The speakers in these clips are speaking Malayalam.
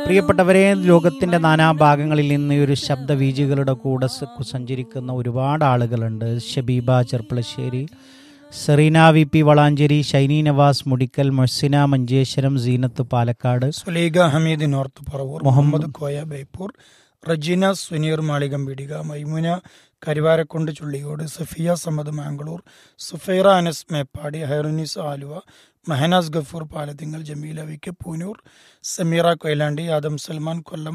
പ്രിയപ്പെട്ടവരെ ലോകത്തിന്റെ നാനാഭാഗങ്ങളിൽ നിന്ന് ഈ ഒരു ശബ്ദവീജികളുടെ കൂടെ സ- സഞ്ചരിക്കുന്ന ഒരുപാട് ആളുകളുണ്ട് Shabeeba Cherpulassery Sereena V P Valanchery Shiny Navas Mudikkal Mohsina Manjeshwaram Seenath Palakkad Sulaikha Hameed North Paravur Muhammad Koya Beypore Rejeena Suneer Malikampeedika Maimuna Karuvarakundu Chulliyode Safiya Samad Mangalore Sufaira Anas Meppadi Hairunnis Aluva Mehnas Gafoor Palathingal Jameela V K Poonoor Sameera Koyilandy Adam Salman Kollam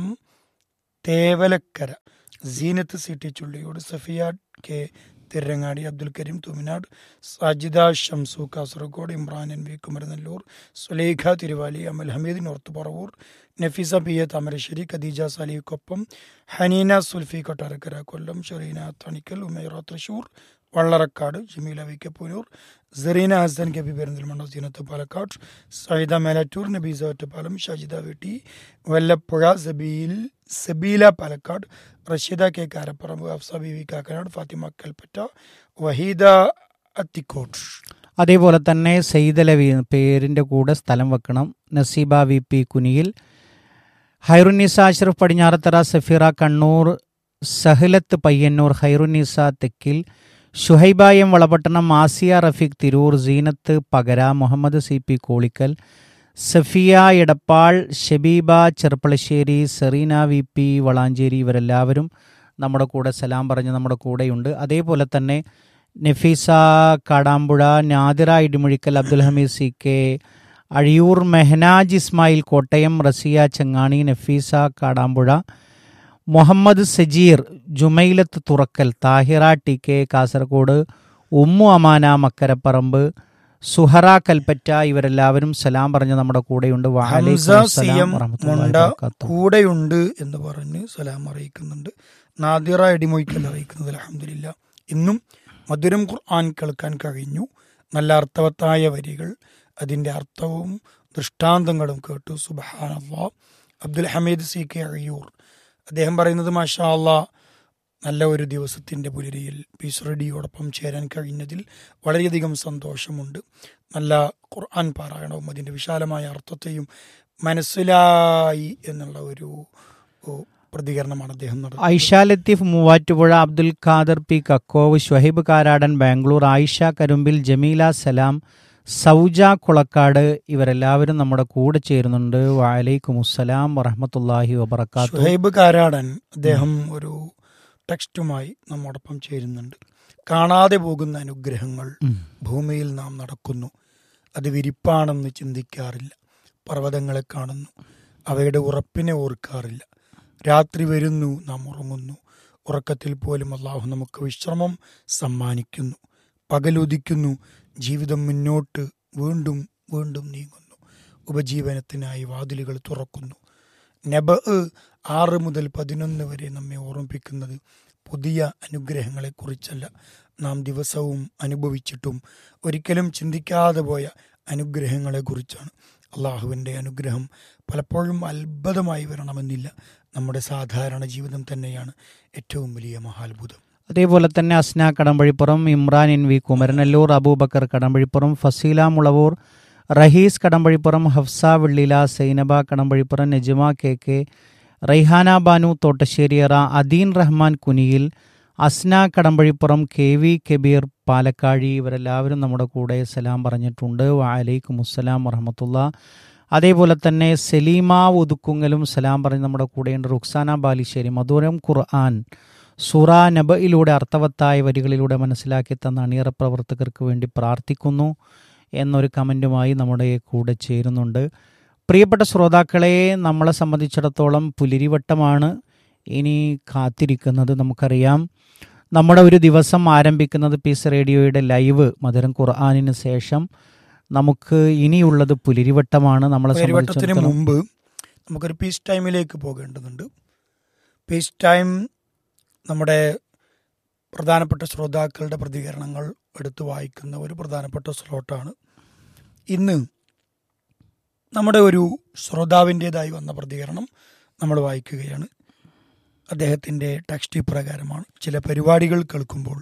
Thevalakkara Seenath C T Chulliyode Safiya K Tirurangadi Abdul Kareem Thuminad Sajida Shamsu Kasaragod Imran N V Kumaranellur Sulaikha Thiruvali Amal Hameed North Paravur Nafeesa P A Thamarassery Khadeeja സാലിക്കൊപ്പം Haneena Sulfi Kottarakkara Kollam Shereena Thanikkal Umaira Thrissur Vallarakkad Jameela V K Poonoor Sereena Hasan K P Perinthalmanna Seenath Palakkad Saida Melattur Nabeesa Ottapalam Shajida വീട്ടി Vallappuzha Sabeel Sabeela Palakkad Rasheeda K Karaparamba Afsa B V Kakkanad Fathima Kalpetta Waheeda Athikkott അതേപോലെ തന്നെ സെയ്തലവി പേരിന്റെ കൂടെ സ്ഥലം വെക്കണം Naseeba V P Kuniyil Hairunnisa Ashraf Padinjarathara Safeera Kannur Sahalath Payyanur ഹൈറുന്നിസ തെക്കിൽ Shuhaiba M Valapattanam Asiya Rafeeq Tirur Seenath Pakara Muhammad C P Kolikkal Safiya Edappal Shabeeba Cherpulassery Sereena V P Valanchery ഇവരെല്ലാവരും നമ്മുടെ കൂടെ സലാം പറഞ്ഞ് നമ്മുടെ കൂടെയുണ്ട് അതേപോലെ തന്നെ Nafeesa Kadampuzha Nadira Idimuzhikkal Abdul Hameed C K Azhiyur Mehnaj Ismail Kottayam Raziya Chengani Nafeesa Kadampuzha Muhammad Sajeer Jumailath Thurakkal Thahira T K Kasaragod Ummu Amana Makkaraparamba Suhara Kalpetta ഇവരെല്ലാവരും സലാം പറഞ്ഞ് നമ്മുടെ കൂടെയുണ്ട് ഹംസ വഅലൈക്കും സി അസ്സലാം എം വറഹ്മത്തുള്ളാഹി മുണ്ട വബറകാതുഹു. കൂടെയുണ്ട് എന്ന് പറഞ്ഞ് സലാം അറിയിക്കുന്നുണ്ട് നാദിറ ഇടിമൊയ്ക്കൽ അറിയിക്കുന്നത് അലഹമില്ല ഇന്നും മധുരം ഖുർആൻ കേൾക്കാൻ കഴിഞ്ഞു നല്ല അർത്ഥവത്തായ വരികൾ അതിൻ്റെ അർത്ഥവും ദൃഷ്ടാന്തങ്ങളും കേട്ടു സുബഹാനല്ലാ അബ്ദുൽ ഹമീദ് സി കെ അഴിയൂർ അദ്ദേഹം പറയുന്നത് മാഷാ അല്ലാ നല്ല ഒരു ദിവസത്തിൻ്റെ പുലരിയിൽ പീസ് റെഡിയോടൊപ്പം ചേരാൻ കഴിഞ്ഞതിൽ വളരെയധികം സന്തോഷമുണ്ട് നല്ല ഖുർആൻ പാരായണവും അതിൻ്റെ വിശാലമായ അർത്ഥത്തെയും മനസ്സിലായി എന്നുള്ള ഒരു ഓ, പ്രതികരണമാണ് അദ്ദേഹം നടത്തുന്നത് ഐഷ ലത്തീഫ് മൂവാറ്റുപുഴ അബ്ദുൽ ഖാദർ പി കക്കോവ് ഷുഹൈബ് കാരാടൻ ബാംഗ്ലൂർ ആയിഷ കരുമ്പിൽ ജമീല സലാം സൗജ കുളക്കാട് ഇവരെല്ലാവരും നമ്മുടെ കൂടെ ചേരുന്നുണ്ട് വലൈക്കും അസ്സലാം വറഹമത്തല്ലാഹി വബർക്കാത്തു ഷുഹൈബ് കാരാടൻ അദ്ദേഹം ഒരു ടെക്സ്റ്റുമായി നമ്മോടൊപ്പം ചേരുന്നുണ്ട് കാണാതെ പോകുന്ന അനുഗ്രഹങ്ങൾ ഭൂമിയിൽ നാം നടക്കുന്നു അത് വിരിപ്പാണെന്ന് ചിന്തിക്കാറില്ല പർവ്വതങ്ങളെ കാണുന്നു അവയുടെ ഉറപ്പിനെ ഓർക്കാറില്ല രാത്രി വരുന്നു നാം ഉറങ്ങുന്നു ഉറക്കത്തിൽ പോലും അള്ളാഹു നമുക്ക് വിശ്രമം സമ്മാനിക്കുന്നു പകലുദിക്കുന്നു ജീവിതം മുന്നോട്ട് വീണ്ടും വീണ്ടും നീങ്ങുന്നു ഉപജീവനത്തിനായി വാതിലുകൾ തുറക്കുന്നു നബ ആറ് മുതൽ പതിനൊന്ന് വരെ നമ്മെ ഓർമ്മിപ്പിക്കുന്നത് പുതിയ അനുഗ്രഹങ്ങളെക്കുറിച്ചല്ല നാം ദിവസവും അനുഭവിച്ചിട്ടും ഒരിക്കലും ചിന്തിക്കാതെ പോയ അനുഗ്രഹങ്ങളെക്കുറിച്ചാണ് അള്ളാഹുവിൻ്റെ അനുഗ്രഹം പലപ്പോഴും അത്ഭുതമായി വരണമെന്നില്ല നമ്മുടെ സാധാരണ ജീവിതം തന്നെയാണ് ഏറ്റവും വലിയ മഹാത്ഭുതം അതേപോലെ തന്നെ Asna Kadambazhipuram Imran N V Kumaranallur Abubakar Kadambazhipuram Faseela Mulavoor Raees Kadambazhipuram Hafsa Vellila Sainaba Kadambazhipuram Najma K K Raihana Banu തോട്ടശ്ശേരിയറ അദീൻ റഹ്മാൻ കുനിയിൽ അസ്ന കടമ്പഴിപ്പുറം കെ വി കബീർ പാലക്കാഴി ഇവരെല്ലാവരും നമ്മുടെ കൂടെ സലാം പറഞ്ഞിട്ടുണ്ട് വലൈക്കും അസ്സലാം വറഹമത്തുള്ള അതേപോലെ തന്നെ സലീമ ഒതുക്കുങ്ങലും സലാം പറഞ്ഞ് നമ്മുടെ കൂടെയുണ്ട് റുക്സാന ബാലിശ്ശേരി മധുരം ഖുർആൻ സൂറ നബയിലൂടെ അർത്ഥവത്തായ വരികളിലൂടെ മനസ്സിലാക്കി തന്ന അണിയറ പ്രവർത്തകർക്ക് വേണ്ടി പ്രാർത്ഥിക്കുന്നു എന്നൊരു കമൻറ്റുമായി നമ്മുടെ കൂടെ ചേരുന്നുണ്ട് പ്രിയപ്പെട്ട ശ്രോതാക്കളെ നമ്മളെ സംബന്ധിച്ചിടത്തോളം പുലിരിവട്ടമാണ് ഇനി കാത്തിരിക്കുന്നത് നമുക്കറിയാം നമ്മുടെ ഒരു ദിവസം ആരംഭിക്കുന്നത് പീസ് റേഡിയോയുടെ ലൈവ് മധുരം ഖുർആാനിന് ശേഷം നമുക്ക് ഇനിയുള്ളത് പുലിരിവട്ടമാണ് നമ്മളെ പരിവട്ടത്തിന് സംബന്ധിച്ചിടത്തോളം മുമ്പ് നമുക്കൊരു പീസ് ടൈമിലേക്ക് പോകേണ്ടതുണ്ട് പീസ് ടൈം നമ്മുടെ പ്രധാനപ്പെട്ട ശ്രോതാക്കളുടെ പ്രതികരണങ്ങൾ എടുത്തു വായിക്കുന്ന ഒരു പ്രധാനപ്പെട്ട സ്ലോട്ടാണ് ഇന്ന് നമ്മുടെ ഒരു ശ്രോതാവിൻ്റെതായി വന്ന പ്രതികരണം നമ്മൾ വായിക്കുകയാണ് അദ്ദേഹത്തിൻ്റെ ടെക്സ്റ്റ് ഇപ്രകാരമാണ് ചില പരിപാടികൾ കേൾക്കുമ്പോൾ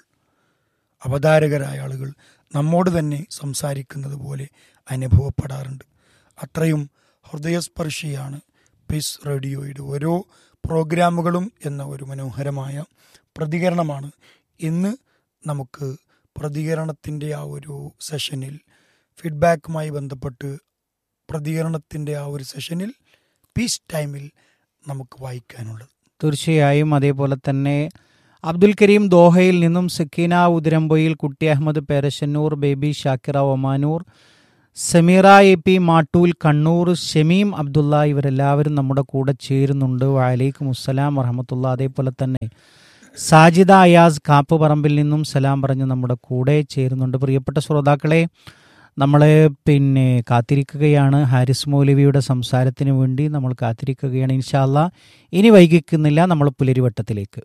അവതാരകരായ ആളുകൾ നമ്മോട് തന്നെ സംസാരിക്കുന്നത് പോലെ അനുഭവപ്പെടാറുണ്ട് അത്രയും ഹൃദയസ്പർശിയാണ് പീസ് റേഡിയോയുടെ ഓരോ പ്രോഗ്രാമുകളും എന്ന ഒരു മനോഹരമായ പ്രതികരണമാണ് ഇന്ന് നമുക്ക് പ്രതികരണത്തിൻ്റെ ആ ഒരു സെഷനിൽ ഫീഡ്ബാക്കുമായി ബന്ധപ്പെട്ട് പ്രതികരണത്തിൻ്റെ ആ ഒരു സെഷനിൽ പീസ് ടൈമിൽ നമുക്ക് വായിക്കാനുള്ളത് തീർച്ചയായും അതേപോലെ തന്നെ അബ്ദുൽ കരീം ദോഹയിൽ നിന്നും Sakeena Uthiramboyil Kutty Ahammed Perassannur Baby Shakira Omanoor Sameera A P Mattool Kannur Shameem Abdulla ഇവരെല്ലാവരും നമ്മുടെ കൂടെ ചേരുന്നുണ്ട് വലൈക്കും അസ്സലാം വറഹമത്തുള്ള അതേപോലെ തന്നെ സാജിദ അയാസ് കാപ്പ് പറമ്പിൽ നിന്നും സലാം പറഞ്ഞ് നമ്മുടെ കൂടെ ചേരുന്നുണ്ട് പ്രിയപ്പെട്ട ശ്രോതാക്കളെ നമ്മൾ പിന്നെ കാത്തിരിക്കുകയാണ് ഹാരിസ് മൗലവിയുടെ സംസാരത്തിന് വേണ്ടി നമ്മൾ കാത്തിരിക്കുകയാണ് ഇൻഷാല്ല ഇനി വൈകിക്കുന്നില്ല നമ്മൾ പുലരിവട്ടത്തിലേക്ക്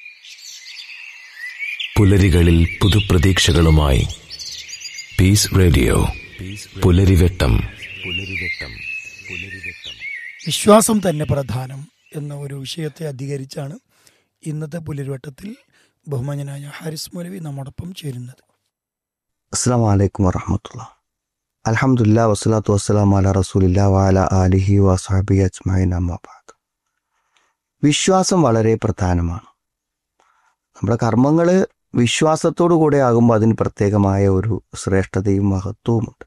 പുലരികളിൽ പുതുപ്രതീക്ഷകളുമായി പീസ് റേഡിയോ പുലരിവെട്ടം പുലരിവെട്ടം പുലരിവെട്ടം വിശ്വാസം തന്നെ പ്രധാനം എന്ന ഒരു വിഷയത്തെ അധികരിച്ചാണ് ഇന്നത്തെ പുലരുവട്ടത്തിൽ ബഹുമാന്യനായ ഹാരിസ് മൗലവി നമ്മോടൊപ്പം ചേരുന്നത് അസ്സാം വലൈക്കും വറഹമത്തുള്ള അലഹമുല്ല വസ്സലാത്തു വസ്സലാം അല റസൂലില്ല വാല ആലിഹി വസാബി അജ്മൈൻ അമ്മാബാദ് വിശ്വാസം വളരെ പ്രധാനമാണ് നമ്മുടെ കർമ്മങ്ങൾ വിശ്വാസത്തോടു കൂടെ ആകുമ്പോൾ അതിന് പ്രത്യേകമായ ഒരു ശ്രേഷ്ഠതയും മഹത്വവുമുണ്ട്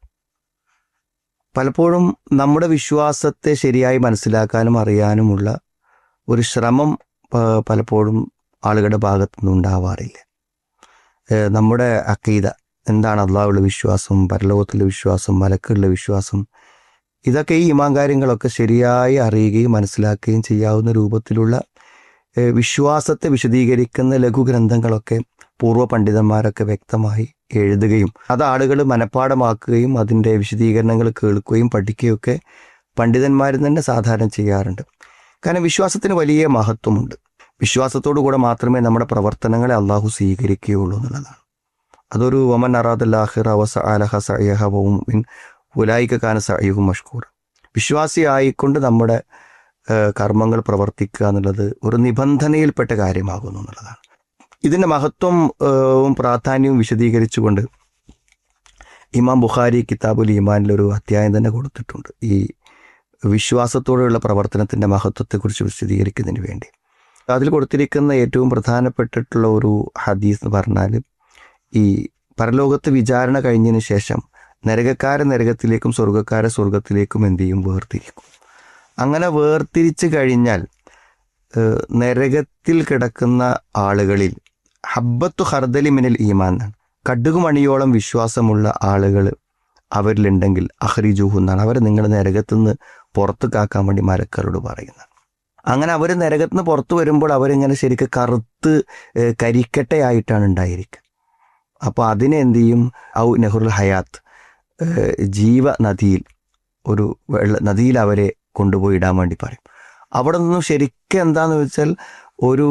പലപ്പോഴും നമ്മുടെ വിശ്വാസത്തെ ശരിയായി മനസ്സിലാക്കാനും അറിയാനുമുള്ള ഒരു ശ്രമം പ- പലപ്പോഴും ആളുകളുടെ ഭാഗത്തുനിന്ന് ഉണ്ടാവാറില്ല ഏഹ് നമ്മുടെ അക്കീത എന്താണ് അള്ളാഹുള്ള വിശ്വാസം പരലോകത്തിലെ വിശ്വാസം മലക്കുള്ള വിശ്വാസം ഇതൊക്കെ ഈ ഇമാൻ കാര്യങ്ങളൊക്കെ ശരിയായി അറിയുകയും മനസ്സിലാക്കുകയും ചെയ്യാവുന്ന രൂപത്തിലുള്ള ഏഹ്, വിശ്വാസത്തെ വിശദീകരിക്കുന്ന ലഘുഗ്രന്ഥങ്ങളൊക്കെ പൂർവ്വ പണ്ഡിതന്മാരൊക്കെ വ്യക്തമായി എഴുതുകയും അത് ആളുകൾ മനഃപ്പാടമാക്കുകയും അതിൻ്റെ വിശദീകരണങ്ങൾ കേൾക്കുകയും പഠിക്കുകയും ഒക്കെ പണ്ഡിതന്മാരും തന്നെ സാധാരണ ചെയ്യാറുണ്ട് കാരണം വിശ്വാസത്തിന് വലിയ മഹത്വമുണ്ട് വിശ്വാസത്തോടു കൂടെ മാത്രമേ നമ്മുടെ പ്രവർത്തനങ്ങളെ അള്ളാഹു സ്വീകരിക്കുകയുള്ളൂ എന്നുള്ളതാണ് അതൊരു വമൻ അറാദുല്ലാഹിറ വസ അലഹ സയഹവും ഉലായിക്ക കാന സയ്യഹും മഷ്കൂർ വിശ്വാസിയായിക്കൊണ്ട് നമ്മുടെ ഏഹ്, കർമ്മങ്ങൾ പ്രവർത്തിക്കുക എന്നുള്ളത് ഒരു നിബന്ധനയിൽപ്പെട്ട കാര്യമാകുന്നു എന്നുള്ളതാണ് ഇതിൻ്റെ മഹത്വം ഏഹ്, പ്രാധാന്യവും വിശദീകരിച്ചുകൊണ്ട് ഇമാം ബുഖാരി കിതാബുൽ ഈമാനിൽ ഒരു അധ്യായം തന്നെ കൊടുത്തിട്ടുണ്ട് ഈ വിശ്വാസത്തോടെയുള്ള പ്രവർത്തനത്തിൻ്റെ മഹത്വത്തെക്കുറിച്ച് വിശദീകരിക്കുന്നതിന് വേണ്ടി അതിൽ കൊടുത്തിരിക്കുന്ന ഏറ്റവും പ്രധാനപ്പെട്ടിട്ടുള്ള ഒരു ഹദീസ് എന്ന് പറഞ്ഞാൽ ഈ പരലോകത്ത് വിചാരണ കഴിഞ്ഞതിന് ശേഷം നരകക്കാരെ നരകത്തിലേക്കും സ്വർഗക്കാരെ സ്വർഗത്തിലേക്കും എന്ത് ചെയ്യും വേർതിരിക്കും അങ്ങനെ വേർതിരിച്ച് കഴിഞ്ഞാൽ ഏഹ്, നരകത്തിൽ കിടക്കുന്ന ആളുകളിൽ ഹബ്ബത്തു ഹർദലി മിനൽ ഈമാൻ എന്നാണ് കടുകുമണിയോളം വിശ്വാസമുള്ള ആളുകൾ അവരിലുണ്ടെങ്കിൽ അഹ്റിജുഹു എന്നാണ് അവരെ നിങ്ങൾ നരകത്തുനിന്ന് പുറത്തു കാക്കാൻ വേണ്ടി മരക്കാരോട് പറയുന്നത് അങ്ങനെ അവർ നരകത്തുനിന്ന് പുറത്തു വരുമ്പോൾ അവരിങ്ങനെ ശരിക്കും കറുത്ത് ഏഹ്, കരിക്കട്ടയായിട്ടാണ് ഉണ്ടായിരിക്കുക അപ്പോൾ അതിനെ എന്ത് ചെയ്യും ഔ നെഹ്റുൽ ഹയാത്ത് ഏഹ്, ജീവ നദിയിൽ ഒരു വെള്ള നദിയിൽ അവരെ കൊണ്ടുപോയി ഇടാൻ വേണ്ടി പറയും അവിടെ നിന്നും ശരിക്കും എന്താന്ന് വെച്ചാൽ ഒരു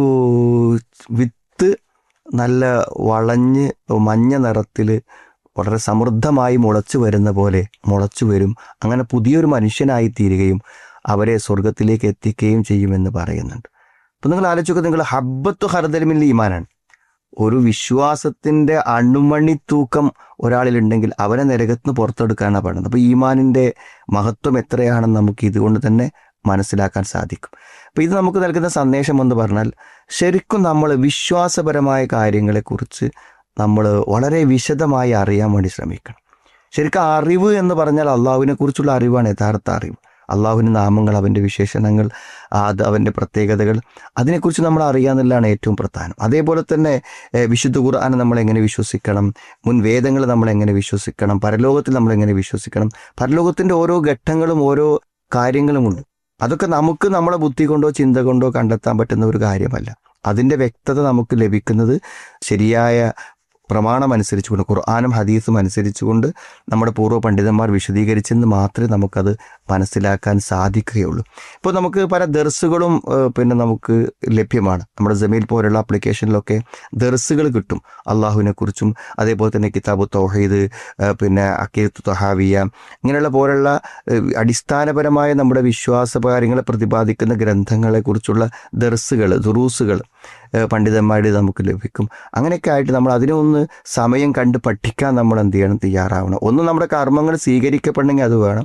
വിത്ത് നല്ല വളഞ്ഞ് മഞ്ഞ നിറത്തിൽ വളരെ സമൃദ്ധമായി മുളച്ചു വരുന്ന പോലെ മുളച്ചു വരും അങ്ങനെ പുതിയൊരു മനുഷ്യനായി തീരുകയും അവരെ സ്വർഗത്തിലേക്ക് എത്തിക്കുകയും ചെയ്യുമെന്ന് പറയുന്നുണ്ട് അപ്പം നിങ്ങൾ ആലോചിക്കുക നിങ്ങൾ ഹബ്ബത്തു ഹർദലിമിൽ ഈമാനാണ് ഒരു വിശ്വാസത്തിന്റെ അണുമണി തൂക്കം ഒരാളിലുണ്ടെങ്കിൽ അവനെ നരകത്തിന് പുറത്തെടുക്കാനാണ് പറയുന്നത് അപ്പോൾ ഈമാനിന്റെ മഹത്വം എത്രയാണെന്ന് നമുക്ക് ഇതുകൊണ്ട് തന്നെ മനസ്സിലാക്കാൻ സാധിക്കും അപ്പോൾ ഇത് നമുക്ക് നൽകുന്ന സന്ദേശം എന്ന് പറഞ്ഞാൽ ശരിക്കും നമ്മൾ വിശ്വാസപരമായ കാര്യങ്ങളെക്കുറിച്ച് നമ്മൾ വളരെ വിശദമായി അറിയാൻ വേണ്ടി ശ്രമിക്കണം ശരിക്കും അറിവ് എന്ന് പറഞ്ഞാൽ അള്ളാഹുവിനെ കുറിച്ചുള്ള അറിവാണ് യഥാർത്ഥ അറിവ് അള്ളാഹുവിൻ്റെ നാമങ്ങൾ അവൻ്റെ വിശേഷണങ്ങൾ അത് അവൻ്റെ പ്രത്യേകതകൾ അതിനെക്കുറിച്ച് നമ്മൾ അറിയാമെന്നുള്ളതാണ് ഏറ്റവും പ്രധാനം അതേപോലെ തന്നെ ഏഹ്, വിശുദ്ധ ഖുർആൻ നമ്മൾ എങ്ങനെ വിശ്വസിക്കണം മുൻ വേദങ്ങൾ നമ്മൾ എങ്ങനെ വിശ്വസിക്കണം പരലോകത്തിൽ നമ്മൾ എങ്ങനെ വിശ്വസിക്കണം പരലോകത്തിൻ്റെ ഓരോ ഘട്ടങ്ങളും ഓരോ കാര്യങ്ങളുമുണ്ട് അതൊക്കെ നമുക്ക് നമ്മളെ ബുദ്ധി കൊണ്ടോ ചിന്ത കൊണ്ടോ കണ്ടെത്താൻ പറ്റുന്ന ഒരു കാര്യമല്ല അതിൻ്റെ വ്യക്തത നമുക്ക് ലഭിക്കുന്നത് ശരിയായ പ്രമാണം അനുസരിച്ചുകൊണ്ട് ഖുർആാനും ഹദീസും അനുസരിച്ചുകൊണ്ട് നമ്മുടെ പൂർവ്വ പണ്ഡിതന്മാർ വിശദീകരിച്ചെന്ന് മാത്രമേ നമുക്കത് മനസ്സിലാക്കാൻ സാധിക്കുകയുള്ളൂ ഇപ്പോൾ നമുക്ക് പല ദർസുകളും ഏഹ്, പിന്നെ നമുക്ക് ലഭ്യമാണ് നമ്മുടെ ജമീൽ പോലുള്ള ആപ്ലിക്കേഷനിലൊക്കെ ദർസുകൾ കിട്ടും അള്ളാഹുവിനെ കുറിച്ചും അതേപോലെ തന്നെ കിതാബു തൗഹീദ് ഏഹ്, പിന്നെ അക്കീത്ത് തൊഹാവിയ ഇങ്ങനെയുള്ള പോലുള്ള ഏഹ്, അടിസ്ഥാനപരമായ നമ്മുടെ വിശ്വാസ കാര്യങ്ങളെ പ്രതിപാദിക്കുന്ന ഗ്രന്ഥങ്ങളെക്കുറിച്ചുള്ള ദർസുകൾ ദുറൂസുകൾ ഏഹ്, പണ്ഡിതന്മാരുടെ നമുക്ക് ലഭിക്കും അങ്ങനെയൊക്കെ ആയിട്ട് നമ്മൾ അതിനെ ഒന്ന് സമയം കണ്ട് പഠിക്കാൻ നമ്മൾ എന്ത് ചെയ്യണം തയ്യാറാവണം ഒന്ന് നമ്മുടെ കർമ്മങ്ങൾ സ്വീകരിക്കപ്പെടണമെങ്കിൽ അത് വേണം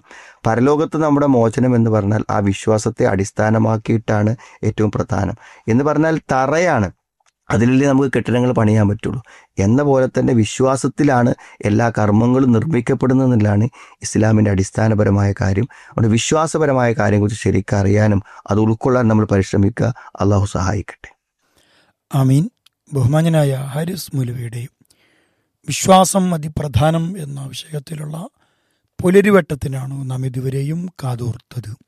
പരലോകത്ത് നമ്മുടെ മോചനം എന്ന് പറഞ്ഞാൽ ആ വിശ്വാസത്തെ അടിസ്ഥാനമാക്കിയിട്ടാണ് ഏറ്റവും പ്രധാനം എന്ന് പറഞ്ഞാൽ തറയാണ് അതിലല്ലേ നമുക്ക് കെട്ടിടങ്ങൾ പണിയാൻ പറ്റുള്ളൂ എന്ന പോലെ തന്നെ വിശ്വാസത്തിലാണ് എല്ലാ കർമ്മങ്ങളും നിർമ്മിക്കപ്പെടുന്നതെന്നുള്ളതാണ് ഇസ്ലാമിൻ്റെ അടിസ്ഥാനപരമായ കാര്യം അതുകൊണ്ട് വിശ്വാസപരമായ കാര്യങ്ങളെക്കുറിച്ച് ശരിക്കും അറിയാനും അത് ഉൾക്കൊള്ളാൻ നമ്മൾ പരിശ്രമിക്കുക അള്ളാഹു സഹായിക്കട്ടെ ആമീൻ ബഹുമാന്യനായ ഹാരിസ് മുലുവയുടെ വിശ്വാസം അതിപ്രധാനം എന്ന വിഷയത്തിലുള്ള പുലരിവട്ടത്തിനാണ് നാം ഇതുവരെയും കാതോർത്തത്